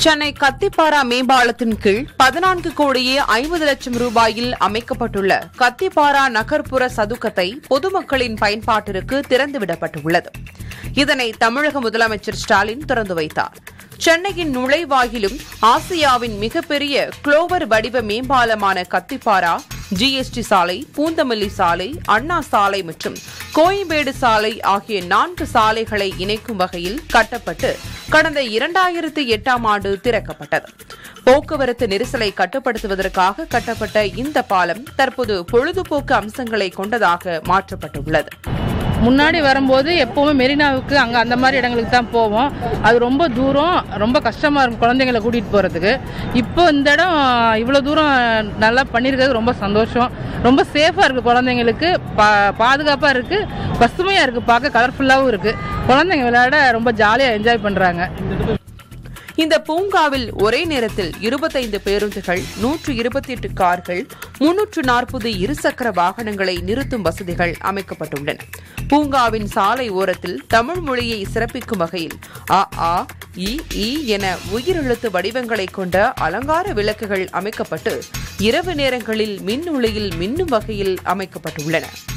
சென்னை கத்திப்பாரா மேம்பாலத்தின் கீழ் பதினான்கு கோடியே ஐம்பது லட்சம் ரூபாயில் அமைக்கப்பட்டுள்ள கத்திப்பாரா நகர்ப்புற சதுக்கத்தை பொதுமக்களின் பயன்பாட்டிற்கு திறந்துவிடப்பட்டுள்ளது இதனை தமிழக முதலமைச்சர் ஸ்டாலின் திறந்து வைத்தார் சென்னையின் நுழைவாயிலும் ஆசியாவின் மிகப்பெரிய குளோவர் வடிவ மேம்பாலமான கத்திப்பாரா ஜிஎஸ்டி சாலை பூந்தமல்லி சாலை அண்ணா சாலை மற்றும் கோயம்பேடு சாலை ஆகிய நான்கு சாலைகளை இணைக்கும் வகையில் கட்டப்பட்டு கடந்த இரண்டாயிரத்து எட்டாம் ஆண்டு திறக்கப்பட்டது போக்குவரத்து நெரிசலை கட்டுப்படுத்துவதற்காக கட்டப்பட்ட இந்த பாலம் தற்போது பொழுதுபோக்கு அம்சங்களை கொண்டதாக மாற்றப்பட்டுள்ளது முன்னாடி வரும்போது எப்போவுமே மெரினாவுக்கு அங்கே அந்த மாதிரி இடங்களுக்கு தான் போவோம் அது ரொம்ப தூரம் ரொம்ப கஷ்டமாக இருக்கும் குழந்தைங்களை கூட்டிகிட்டு போகிறதுக்கு இப்போ இந்த இடம் இவ்வளோ தூரம் நல்லா பண்ணியிருக்கிறது ரொம்ப சந்தோஷம் ரொம்ப சேஃபாக இருக்குது குழந்தைங்களுக்கு பா பாதுகாப்பாக இருக்குது பசுமையாக இருக்குது பார்க்க கலர்ஃபுல்லாகவும் இருக்குது குழந்தைங்க விளையாட ரொம்ப ஜாலியாக என்ஜாய் பண்ணுறாங்க இந்த பூங்காவில் ஒரே நேரத்தில் இருபத்தைந்து பேருந்துகள் நூற்று இருபத்தி எட்டு கார்கள் முன்னூற்று நாற்பது இருசக்கர வாகனங்களை நிறுத்தும் வசதிகள் அமைக்கப்பட்டுள்ளன பூங்காவின் சாலை ஓரத்தில் தமிழ் மொழியை சிறப்பிக்கும் வகையில் அ ஆ இ ஈ என உயிரெழுத்து வடிவங்களை கொண்ட அலங்கார விளக்குகள் அமைக்கப்பட்டு இரவு நேரங்களில் மின் ஒளியில் மின்னும் வகையில் அமைக்கப்பட்டுள்ளன